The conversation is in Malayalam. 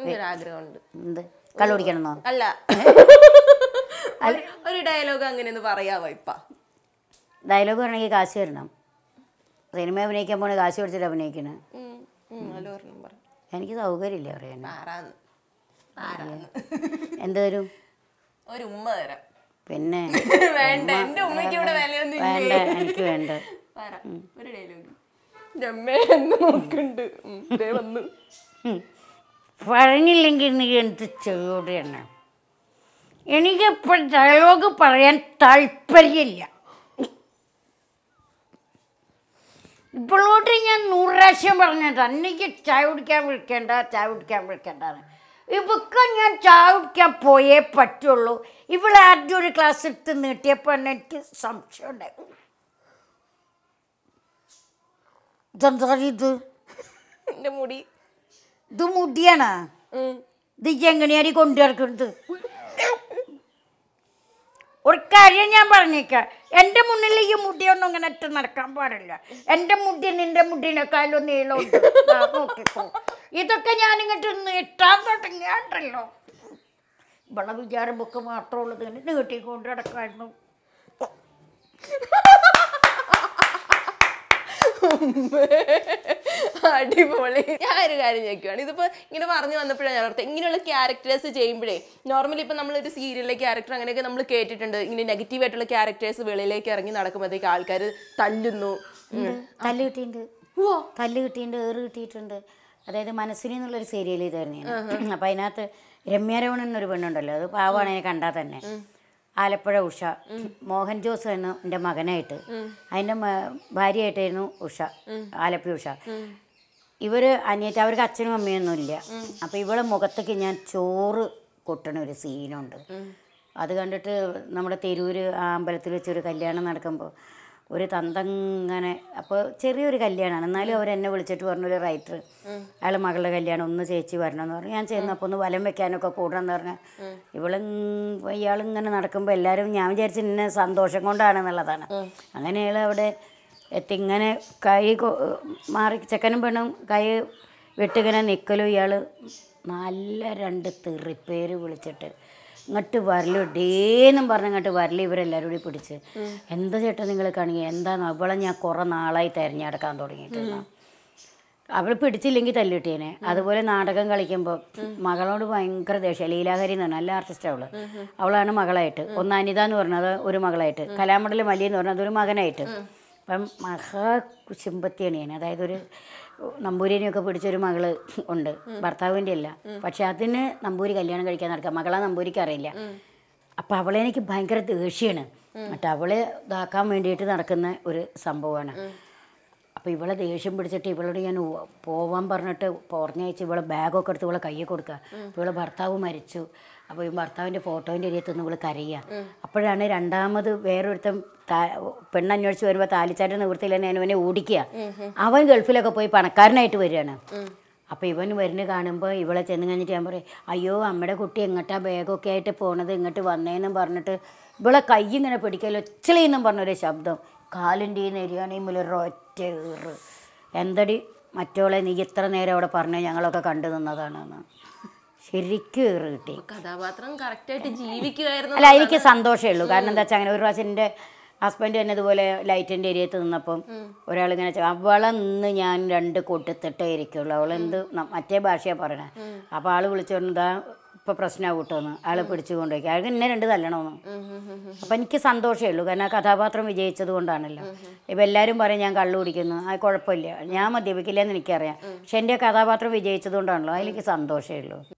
എനിക്കൊരു ആഗ്രഹമുണ്ട് എന്ത് കള്ളു കുടിക്കണമെന്നോ അല്ല ഒരു- ഒരു ഡയലോഗ് അങ്ങനെ ഒന്ന് പറയാവോ ഇപ്പ ഡയലോഗ് വേണമെങ്കിൽ കാശ് തരണം സിനിമ അഭിനയിക്കാൻ പോണ കാശ് കൊടുത്തിട്ട് അഭിനയിക്കണേ നല്ല ഒരെണ്ണം പറ എനിക്ക് സൗകര്യമില്ല പറയാൻ ആറാന്ന് ആറാന്ന് എന്ത് തരും ഒരു ഉമ്മ തരാം പിന്നെ വേണ്ട എന്റെ ഉമ്മയ്ക്ക് ഇവിടെ വിലയൊന്നും വേണ്ട ഇല്ലേ എനിക്ക് വേണ്ട പറ ഒരു ഡയലോഗ് അമ്മേ എന്ന് നോക്കുന്നുണ്ട് ഉം, ദേ വന്നു ഉം. പറഞ്ഞില്ലെങ്കിൽ നീ എന്ത് ചെയ്യോടെയാണ് എനിക്കിപ്പോൾ ഡയലോഗ് പറയാൻ താല്പര്യമില്ല ഇപ്പോഴോട്ട് ഞാൻ നൂറ് പ്രാവശ്യം പറഞ്ഞതാ എനിക്ക് ചായ കുടിക്കാൻ വിളിക്കേണ്ട ചായ കുടിക്കാൻ വിളിക്കേണ്ടതാണ് ഇവക്ക് ഞാൻ ചായ കുടിക്കാൻ പോയേ പറ്റുള്ളൂ ഇവിടെ ആദ്യം ഒരു ക്ലാസ് എടുത്ത് നീട്ടിയപ്പോൾ തന്നെ എനിക്ക് സംശയം ഉണ്ടായി ഇതെന്താ ഇത് എന്റെ മുടി ഇത് മുടിയാണ് ഉം. ഇത് ഇജ്ജ് എങ്ങനെയാണ് ഈ കൊണ്ടു നടക്കുന്നത് ഒരു കാര്യം ഞാൻ പറഞ്ഞേക്കാം എൻ്റെ മുന്നിൽ ഈ മുടിയൊന്നും ഇങ്ങനെ ഇട്ട് നടക്കാൻ പാടില്ല എൻ്റെ മുടി നിന്റെ മുടിനേക്കാളും നീളമുണ്ട് ദാ നോക്കിക്കോ ഇതൊക്കെ ഞാൻ ഇങ്ങോട്ട് നീട്ടാൻ തുടങ്ങിയാണ്ടല്ലോ ഇവിടെ വിചാരം ബുക്ക് മാത്രമുള്ളത് ഇങ്ങനെ നീട്ടിക്കൊണ്ട് നടക്കായിരുന്നു അടിപൊളി ഞാൻ ഒരു കാര്യം ചോദിക്കുവാണ് ഇതിപ്പോ ഇങ്ങനെ പറഞ്ഞു വന്നപ്പോഴാണ് ഞാൻ ഓർത്തത് ഇങ്ങനെയുള്ള ക്യാരക്ടേഴ്സ് ചെയ്യുമ്പോഴേ നോർമലി ഇപ്പൊ നമ്മളൊരു സീരിയലിലെ ക്യാരക്ടർ അങ്ങനെയൊക്കെ നമ്മൾ കേട്ടിട്ടുണ്ട് ഇങ്ങനെ നെഗറ്റീവ് ആയിട്ടുള്ള ക്യാരക്ടേഴ്സ് വെളിയിലേക്ക് ഇറങ്ങി നടക്കുമ്പോഴത്തേക്ക് ആൾക്കാർ തല്ലുന്നു ഉം. തല്ല് കിട്ടിയിട്ടുണ്ട് ഉവ്വോ. തല്ല് കിട്ടിയിട്ടുണ്ട് ഏറ് കിട്ടിയിട്ടുണ്ട് അതായത് മനസ്സിനി എന്നുള്ളൊരു സീരിയൽ ഇതായിരുന്നു ഞാൻ അപ്പം അതിനകത്ത് രമ്യാരമണൻ എന്നൊരു പെണ്ണുണ്ടല്ലോ അത് പാവാണ് എന്നെ കണ്ടാൽ തന്നെ ആലപ്പുഴ ഉഷ മോഹൻ ജോസ് എന്ന എൻ്റെ മകനായിട്ട് അതിൻ്റെ ഭാര്യയായിട്ടായിരുന്നു ഉഷ ആലപ്പുഴ ഉഷ ഇവർ അനിയത്തി അവർക്ക് അച്ഛനും അമ്മയൊന്നും ഇല്ല അപ്പോൾ ഇവളെ മുഖത്തേക്ക് ഞാൻ ചോറ് കൊട്ടണ ഒരു സീനുണ്ട് അത് കണ്ടിട്ട് നമ്മുടെ തിരൂര് ആ അമ്പലത്തിൽ വെച്ചൊരു കല്യാണം നടക്കുമ്പോൾ ഒരു തന്തങ്ങനെ അപ്പോൾ ചെറിയൊരു കല്യാണമാണ് എന്നാലും അവർ എന്നെ വിളിച്ചിട്ട് പറഞ്ഞു ഒരു റൈറ്റർ അയാൾ മകളുടെ കല്യാണം ഒന്ന് ചേച്ചി വരണമെന്ന് പറഞ്ഞു ഞാൻ ചെന്നപ്പോൾ ഒന്ന് വലം വെക്കാനൊക്കെ കൂടണമെന്ന് പറഞ്ഞാൽ ഇവള് ഇയാളിങ്ങനെ നടക്കുമ്പോൾ എല്ലാവരും ഞാൻ വിചാരിച്ചു ഇന്ന സന്തോഷം കൊണ്ടാണെന്നുള്ളതാണ് അങ്ങനെ അയാൾ അവിടെ എത്തി ഇങ്ങനെ കൈ കൊ- മാറി ചെക്കനും പെണ്ണും കൈ വെട്ടിങ്ങനെ നിൽക്കലും ഇയാൾ നല്ല രണ്ട് തെറിപ്പേര് വിളിച്ചിട്ട് ഇങ്ങോട്ട് വരല് ഡേന്നും പറഞ്ഞ് ഇങ്ങോട്ട് വരല് ഇവരെല്ലാവരും കൂടി പിടിച്ച് എന്താ ചേട്ടാ നിങ്ങൾ കാണിക്കുക എന്താന്ന് അവളെ ഞാൻ കുറേ നാളായി തിരഞ്ഞെടുക്കാൻ തുടങ്ങിയിട്ടുണ്ട് അവൾ പിടിച്ചില്ലെങ്കിൽ തല്ലിട്ടേനെ അതുപോലെ നാടകം കളിക്കുമ്പോൾ മകളോട് ഭയങ്കര ദേഷ്യം ലീലാഹരി എന്ന് പറഞ്ഞാൽ നല്ല ആർട്ടിസ്റ്റ് അവള് അവളാണ് മകളായിട്ട് ഒന്ന് അനിത എന്ന് പറഞ്ഞത് ഒരു മകളായിട്ട് കലാമണ്ഡലം മലി എന്ന് പറഞ്ഞത് ഒരു മകനായിട്ട് അപ്പം മഹാ കുശുമ്പത്തിയാണ് ഞാൻ അതായത് ഒരു നമ്പൂരിനെയൊക്കെ പിടിച്ചൊരു മകള് ഉണ്ട് ഭർത്താവിൻ്റെ അല്ല പക്ഷെ അതിന് നമ്പൂരി കല്യാണം കഴിക്കാൻ നടക്കുക മകളെ നമ്പൂരിക്ക് അറിയില്ല അപ്പം അവളെ എനിക്ക് ഭയങ്കര ദേഷ്യമാണ് എന്നിട്ട് അവളെ ഇതാക്കാൻ വേണ്ടിയിട്ട് നടക്കുന്ന ഒരു സംഭവമാണ് അപ്പോൾ ഇവളെ ദേഷ്യം പിടിച്ചിട്ട് ഇവളോട് ഞാൻ ഉവ്വ് പോവാൻ പറഞ്ഞിട്ട് പറഞ്ഞയച്ച് ഇവളെ ബാഗൊക്കെ എടുത്ത് ഇവളെ കയ്യിൽ കൊടുക്കുക അപ്പോൾ ഇവളെ ഭർത്താവ് മരിച്ചു അപ്പോൾ ഈ ഭർത്താവിൻ്റെ ഫോട്ടോൻ്റെ അരിയത്ത് നിന്ന് ഇവള് കരയുക അപ്പോഴാണ് രണ്ടാമത് വേറൊരുത്തൻ താ- പെണ്ണന്വേഷിച്ച് വരുമ്പോൾ താലിച്ചാറ്റ് നിവൃത്തിയിൽ തന്നെ അവനെ ഓടിക്കുക അവൻ ഗൾഫിലൊക്കെ പോയി പണക്കാരനായിട്ട് വരികയാണ് അപ്പോൾ ഇവൻ വരുന്ന കാണുമ്പോൾ ഇവളെ ചെന്ന് കഴിഞ്ഞിട്ട് ഞാൻ പറയും അയ്യോ അമ്മയുടെ കുട്ടി എങ്ങോട്ടാ ബാഗൊക്കെ ആയിട്ട് പോണത് ഇങ്ങോട്ട് വന്നേന്നും പറഞ്ഞിട്ട് ഇവളെ കൈ ഇങ്ങനെ പിടിക്കല്ലോ ഒച്ചളിയെന്നും പറഞ്ഞൊരു ശബ്ദം കാലിൻ്റെ ഈ നെരിയാണെങ്കിൽ ഒരൊറ്റ ഏറ് എന്തടി മറ്റോളെ നീ ഇത്ര നേരം അവിടെ പറഞ്ഞ ഞങ്ങളൊക്കെ കണ്ടു നിന്നതാണെന്ന് ശരിക്കും ഏറ് കിട്ടി കഥാപാത്രം കറക്റ്റ് ആയിട്ട് ജീവിക്കുമായിരുന്നു അല്ല എനിക്ക് സന്തോഷമേ ഉള്ളൂ കാരണം എന്താ വെച്ചാൽ അങ്ങനെ ഒരു പ്രാവശ്യം എൻ്റെ ഹസ്ബൻഡ് തന്നെ ഇതുപോലെ ലൈറ്റിൻ്റെ ഏരിയത്ത് നിന്നപ്പം ഒരാളിങ്ങനെ ചോ- അവളെ നിന്ന് ഞാൻ രണ്ട് കൊടുത്തിട്ടേ ഇരിക്കുള്ളൂ അവളെന്ത് ന- മറ്റേ ഭാഷയാണ് പറയണേ അപ്പോൾ ആൾ വിളിച്ചോണ്ട് ഇതാ ഇപ്പോൾ പ്രശ്നമാവും കേട്ടോന്ന് ആളെ പിടിച്ചു കൊണ്ടുപോയി അയാൾക്ക് എന്നെ രണ്ട് തല്ലണമെന്ന് അപ്പം എനിക്ക് സന്തോഷമേ ഉള്ളൂ കാരണം ആ കഥാപാത്രം വിജയിച്ചത് കൊണ്ടാണല്ലോ ഇപ്പം എല്ലാവരും പറയും ഞാൻ കള്ളു കുടിക്കുന്നു അത് കുഴപ്പമില്ല ഞാൻ മദ്യപിക്കില്ല എന്ന് എനിക്കറിയാം പക്ഷെ എൻ്റെ കഥാപാത്രം വിജയിച്ചത് കൊണ്ടാണല്ലോ അതിലെനിക്ക് സന്തോഷമേ ഉള്ളൂ